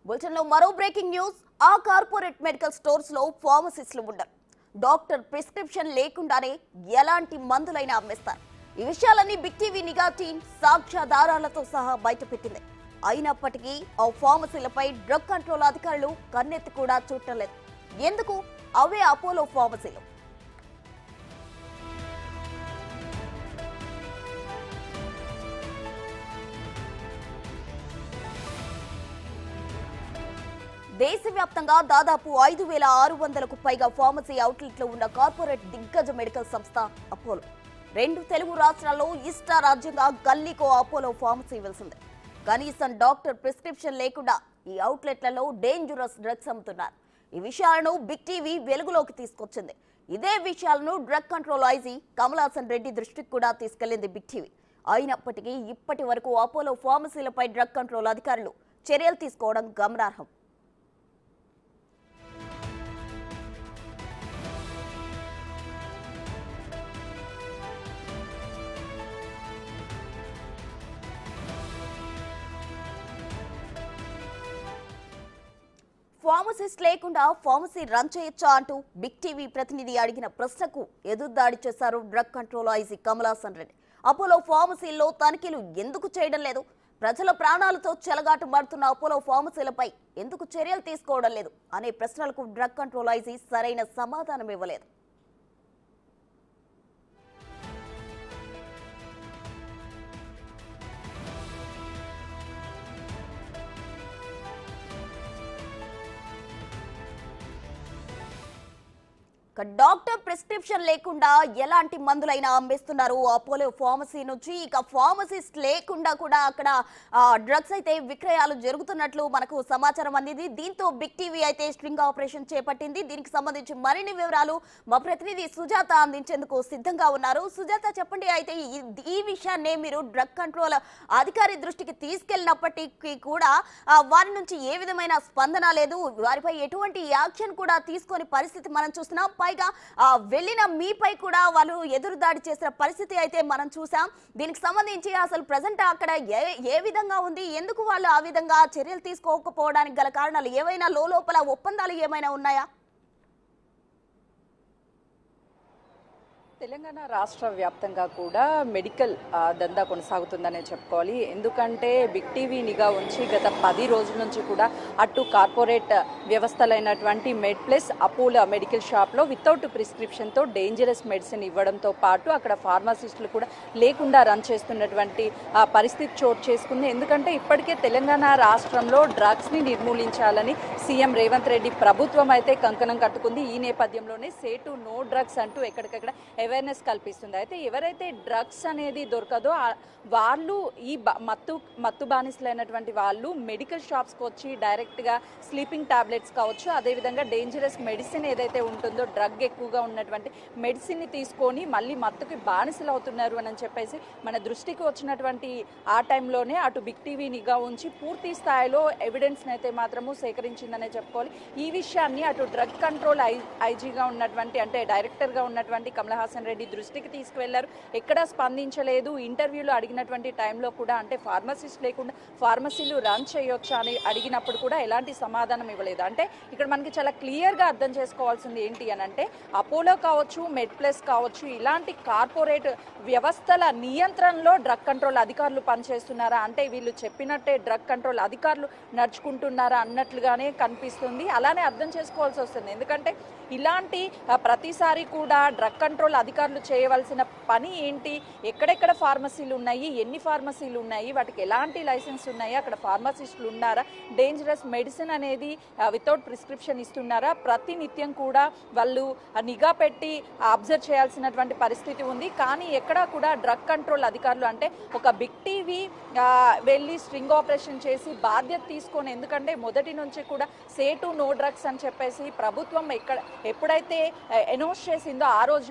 Bulletin లో మరో breaking news ఆ కార్పొరేట్ మెడికల్ స్టోర్స్ లో ఫార్మసిస్టులు ఉండరు డాక్టర్ ప్రిస్క్రిప్షన్ లేకుండానే ఎలాంటి మందులైనా అమ్మేస్తారు ఈ విషయాలన్నీ బిగ్ టీవీ నిఘా టీం సాక్ష్యాధారాలతో సహా బయటపెట్టింది అయినప్పటికీ ఆ ఫార్మసీలపై డ్రగ్ కంట్రోల్ అధికారులు కన్నెత్తి కూడా చూడటం లేదు ఎందుకు అవే అపోలో ఫార్మసీలు దేశవ్యాప్తంగా దాదాపు ఐదు వేల ఆరు వందలకు పైగా ఫార్మసీ అవుట్లెట్లు ఉన్న కార్పొరేట్ దిగ్గజ మెడికల్ సంస్థ అపోలో రెండు తెలుగు రాష్ట్రాల్లో ఇష్ట రాజ్యంగా గల్లీకో అపోలో ఫార్మసీ వెలిసింది కనీసం డాక్టర్ ప్రిస్క్రిప్షన్ లేకుండా ఈ అవుట్లెట్లలో డేంజరస్ డ్రగ్స్ అమ్ముతున్నారు ఈ విషయాలను బిగ్ టీవీ వెలుగులోకి తీసుకొచ్చింది ఇదే విషయాలను drug control IG Kamalasan Reddy దృష్టికి కూడా తీసుకెళ్లింది బిగ్ టీవీ అయినప్పటికీ ఇప్పటి వరకు అపోలో ఫార్మసీలపై డ్రగ్ కంట్రోల్ అధికారులు చర్యలు తీసుకోవడం గమనార్హం ఫార్మసిస్ట్ లేకుండా ఫార్మసీ రన్ చేయొచ్చా అంటూ బిగ్ టీవీ ప్రతినిధి అడిగిన ప్రశ్నకు ఎదురుదాడి చేశారు drug control IG Kamalasan Reddy Apollo ఫార్మసీల్లో తనిఖీలు ఎందుకు చేయడం లేదు ప్రజల ప్రాణాలతో చెలగాటు పడుతున్న అపోలో ఫార్మసీలపై ఎందుకు చర్యలు తీసుకోవడం లేదు అనే ప్రశ్నలకు డ్రగ్ కంట్రోల్ ఐజీ సరైన సమాధానం ఇవ్వలేదు ఇక డాక్టర్ ప్రిస్క్రిప్షన్ లేకుండా ఎలాంటి మందులైనా అమ్మేస్తున్నారు అపోలో ఫార్మసీ నుంచి ఇక ఫార్మసిస్ట్ లేకుండా కూడా అక్కడ డ్రగ్స్ అయితే విక్రయాలు జరుగుతున్నట్లు మనకు సమాచారం అందింది దీంతో బిగ్ టీవీ అయితే స్ట్రింగ్ ఆపరేషన్ చేపట్టింది దీనికి సంబంధించి మరిన్ని వివరాలు మా ప్రతినిధి సుజాత అందించేందుకు సిద్ధంగా ఉన్నారు సుజాత చెప్పండి అయితే ఈ- ఈ విషయాన్నే మీరు డ్రగ్ కంట్రోల్ అధికారి దృష్టికి తీసుకెళ్లినప్పటికీ కూడా ఆ, వారి నుంచి ఏ విధమైన స్పందన లేదు వారిపై ఎటువంటి యాక్షన్ కూడా తీసుకొని పరిస్థితి మనం చూస్తున్నాం పైగా ఆ, వెళ్ళిన మీపై కూడా వాళ్ళు ఎదురుదాడి చేసిన పరిస్థితి అయితే మనం చూసాం దీనికి సంబంధించి అసలు ప్రజెంట్ అక్కడ ఏ ఏ విధంగా ఉంది ఎందుకు వాళ్ళు ఆ విధంగా చర్యలు తీసుకోకపోవడానికి గల కారణాలు ఏవైనా లోపల ఒప్పందాలు ఏమైనా ఉన్నాయా తెలంగాణ రాష్ట్ర వ్యాప్తంగా కూడా మెడికల్ ఆ, దందా కొనసాగుతుందనే చెప్పుకోవాలి ఎందుకంటే బిగ్ టీవీ నిఘా ఉంచి గత పది రోజుల నుంచి కూడా అటు కార్పొరేట్ వ్యవస్థలైనటువంటి మెడ్ ప్లస్ అపోలో మెడికల్ షాప్లో వితౌట్ ప్రిస్క్రిప్షన్తో డేంజరస్ మెడిసిన్ ఇవ్వడంతో పాటు అక్కడ ఫార్మసిస్టులు కూడా లేకుండా రన్ చేస్తున్నటువంటి ఆ, పరిస్థితి చోటు చేసుకుంది ఎందుకంటే ఇప్పటికే తెలంగాణ రాష్ట్రంలో డ్రగ్స్ని నిర్మూలించాలని సీఎం రేవంత్ రెడ్డి ప్రభుత్వం అయితే కంకణం కట్టుకుంది ఈ నేపథ్యంలోనే సేటు నో డ్రగ్స్ అంటూ ఎక్కడికక్కడ అవేర్నెస్ కల్పిస్తుంది అయితే ఎవరైతే డ్రగ్స్ అనేది దొరకదో ఆ- వాళ్ళు ఈ బ- మత్తు మత్తు బానిసలైనటువంటి వాళ్ళు మెడికల్ షాప్స్కి వచ్చి డైరెక్ట్గా స్లీపింగ్ టాబ్లెట్స్ కావచ్చు అదేవిధంగా డేంజరస్ మెడిసిన్ ఏదైతే ఉంటుందో డ్రగ్ ఎక్కువగా ఉన్నటువంటి మెడిసిన్ని తీసుకొని మళ్ళీ మత్తుకి బానిసలు అవుతున్నారు అని చెప్పేసి మన దృష్టికి వచ్చినటువంటి ఆ టైంలోనే అటు బిగ్ టీవీ నిఘా ఉంచి పూర్తి స్థాయిలో ఎవిడెన్స్ని అయితే మాత్రము సేకరించిందనే చెప్పుకోవాలి ఈ విషయాన్ని అటు డ్రగ్ కంట్రోల్ ఐ ఐజీగా ఉన్నటువంటి అంటే డైరెక్టర్గా ఉన్నటువంటి కమలహాసన్ రెడ్డి దృష్టికి తీసుకువెళ్లారు ఎక్కడా స్పందించలేదు ఇంటర్వ్యూలో అడిగినటువంటి టైంలో కూడా అంటే ఫార్మసిస్ట్ లేకుండా ఫార్మసీలు రన్ చేయొచ్చా అని అడిగినప్పుడు కూడా ఎలాంటి సమాధానం ఇవ్వలేదు అంటే ఇక్కడ మనకి చాలా క్లియర్గా అర్థం చేసుకోవాల్సింది ఏంటి అని అంటే అపోలో కావచ్చు మెడ్ ప్లస్ కావచ్చు ఇలాంటి కార్పొరేట్ వ్యవస్థల నియంత్రణలో డ్రగ్ కంట్రోల్ అధికారులు పనిచేస్తున్నారా అంటే వీళ్ళు చెప్పినట్టే డ్రగ్ కంట్రోల్ అధికారులు నడుచుకుంటున్నారా అన్నట్లుగానే కనిపిస్తుంది అలానే అర్థం చేసుకోవాల్సి వస్తుంది ఎందుకంటే ఇలాంటి ఆ, ప్రతిసారి కూడా డ్రగ్ కంట్రోల్ అధికారులు చేయవలసిన పని ఏంటి ఎక్కడెక్కడ ఫార్మసీలు ఉన్నాయి ఎన్ని ఫార్మసీలు ఉన్నాయి వాటికి ఎలాంటి లైసెన్స్ ఉన్నాయి అక్కడ ఫార్మసిస్టులు ఉన్నారా డేంజరస్ మెడిసిన్ అనేది వితౌట్ ప్రిస్క్రిప్షన్ ఇస్తున్నారా ప్రతి నిత్యం కూడా వాళ్ళు ఆ, నిఘా పెట్టి అబ్జర్వ్ చేయాల్సినటువంటి పరిస్థితి ఉంది కానీ ఎక్కడా కూడా డ్రగ్ కంట్రోల్ అధికారులు అంటే ఒక బిగ్ టీవీ వెళ్ళి స్ట్రింగ్ ఆపరేషన్ చేసి బాధ్యత తీసుకొని ఎందుకంటే మొదటి నుంచి కూడా సే టు నో డ్రగ్స్ అని చెప్పేసి ప్రభుత్వం ఎక్కడ ఎప్పుడైతే అనౌన్స్ చేసిందో ఆ రోజు నుంచి కూడా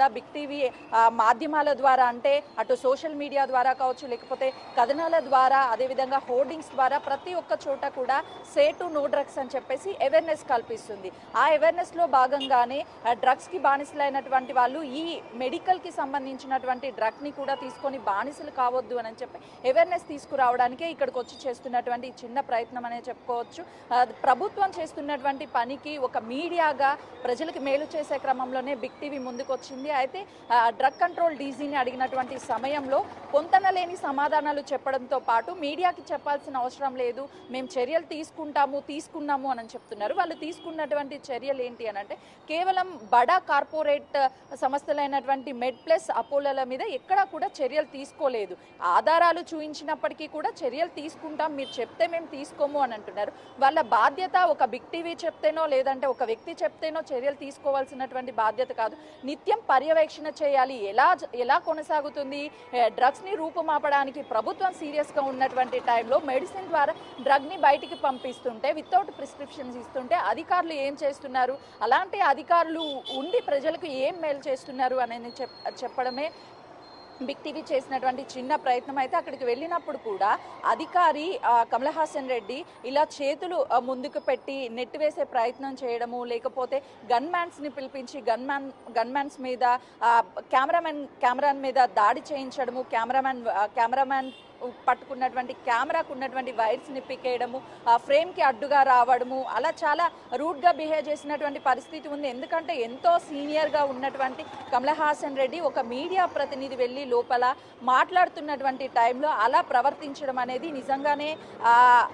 బిగ్ టీవీ ఆ, మాధ్యమాల ద్వారా అంటే అటు సోషల్ మీడియా ద్వారా కావచ్చు లేకపోతే కథనాల ద్వారా అదేవిధంగా హోర్డింగ్స్ ద్వారా ప్రతి ఒక్క చోట కూడా సే టు నో డ్రగ్స్ అని చెప్పేసి అవేర్నెస్ కల్పిస్తుంది ఆ అవేర్నెస్లో భాగంగానే డ్రగ్స్కి బానిసలైనటువంటి వాళ్ళు ఈ మెడికల్కి సంబంధించినటువంటి డ్రగ్ని కూడా తీసుకొని బానిసలు కావద్దు అని చెప్పి అవేర్నెస్ తీసుకురావడానికే ఇక్కడికి వచ్చి చేస్తున్నటువంటి ఈ చిన్న ప్రయత్నం అనే చెప్పుకోవచ్చు ఆ, ప్రభుత్వం చేస్తున్నటువంటి పనికి ఒక మీడియాగా ప్రజలకు మేలు చేసే క్రమంలోనే బిగ్ టీవీ ముందుకు వచ్చింది అయితే ఆ, డ్రగ్ కంట్రోల్ డీజీని అడిగినటువంటి సమయంలో పొంతనలేని సమాధానాలు చెప్పడంతో పాటు మీడియాకి చెప్పాల్సిన అవసరం లేదు మేము చర్యలు తీసుకుంటాము తీసుకున్నాము అని చెప్తున్నారు వాళ్ళు తీసుకున్నటువంటి చర్యలు ఏంటి అని అంటే కేవలం బడా కార్పొరేట్ సంస్థలైనటువంటి మెడ్ ప్లస్ అపోలోల మీద ఎక్కడా కూడా చర్యలు తీసుకోలేదు ఆధారాలు చూపించినప్పటికీ కూడా చర్యలు తీసుకుంటాం మీరు చెప్తే మేము తీసుకోము అని అంటున్నారు వాళ్ళ బాధ్యత ఒక బిగ్ టీవీ చెప్తేనో లేదంటే ఒక వ్యక్తి చెప్తేనో చర్యలు తీసుకోవాల్సినటువంటి బాధ్యత కాదు నిత్యం పర్యవేక్షణ చేయాలి ఎలా ఎలా కొనసాగుతుంది డ్రగ్స్ ని రూపుమాపడానికి ప్రభుత్వం సీరియస్ గా ఉన్నటువంటి టైంలో మెడిసిన్ ద్వారా డ్రగ్ ని బయటికి పంపిస్తుంటే వితౌట్ ప్రిస్క్రిప్షన్స్ ఇస్తుంటే అధికారులు ఏం చేస్తున్నారు అలాంటి అధికారులు ఉండి ప్రజలకు ఏం మేలు చేస్తున్నారు అనేది చెప్ చెప్పడమే బిగ్ టీవీ చేసినటువంటి చిన్న ప్రయత్నం అయితే అక్కడికి వెళ్ళినప్పుడు కూడా అధికారి ఆ, కమల్ హాసన్ రెడ్డి ఇలా చేతులు ఆ, ముందుకు పెట్టి నెట్ వేసే ప్రయత్నం చేయడము లేకపోతే గన్ మ్యాన్స్ ని పిలిపించి గన్ మ్యాన్ గన్ మ్యాన్స్ మీద ఆ, కెమెరామెన్ కెమెరాన్ మీద దాడి చేయించడము కెమెరామెన్ ఆ, కెమెరామెన్ పట్టుకున్నటువంటి కెమెరాకు ఉన్నటువంటి వైర్స్ ని పికేయడము ఆ ఫ్రేమ్ కి అడ్డుగా రావడము అలా చాలా రూట్ గా బిహేవ్ చేసినటువంటి పరిస్థితి ఉంది ఎందుకంటే ఎంతో సీనియర్ గా ఉన్నటువంటి కమల్ హాసన్ రెడ్డి ఒక మీడియా ప్రతినిధి వెళ్ళి లోపల మాట్లాడుతున్నటువంటి టైంలో అలా ప్రవర్తించడం అనేది నిజంగానే ఆ,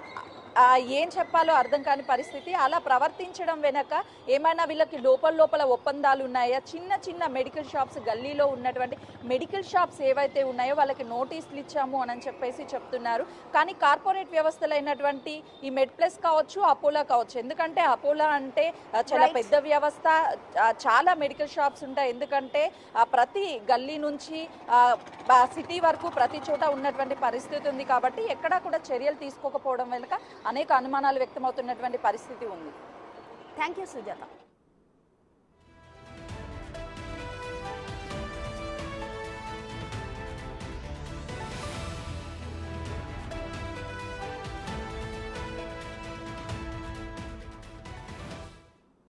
ఆ, ఏం చెప్పాలో అర్థం కాని పరిస్థితి అలా ప్రవర్తించడం వెనక ఏమైనా వీళ్ళకి లోపల లోపల ఒప్పందాలు ఉన్నాయా చిన్న చిన్న మెడికల్ షాప్స్ గల్లీలో ఉన్నటువంటి మెడికల్ షాప్స్ ఏవైతే ఉన్నాయో వాళ్ళకి నోటీసులు ఇచ్చాము అని చెప్పేసి చెప్తున్నారు కానీ కార్పొరేట్ వ్యవస్థలైనటువంటి ఈ మెడ్ ప్లస్ కావచ్చు అపోలో కావచ్చు ఎందుకంటే అపోలో అంటే ఆ, చాలా Right. పెద్ద వ్యవస్థ ఆ, చాలా మెడికల్ షాప్స్ ఉంటాయి ఎందుకంటే ఆ, ప్రతి గల్లీ నుంచి సిటీ వరకు ప్రతి చోట ఉన్నటువంటి పరిస్థితి ఉంది కాబట్టి ఎక్కడా కూడా చర్యలు తీసుకోకపోవడం వెనుక అనేక అనుమానాలు వ్యక్తమవుతున్నటువంటి పరిస్థితి ఉంది థ్యాంక్ యూ సుజాత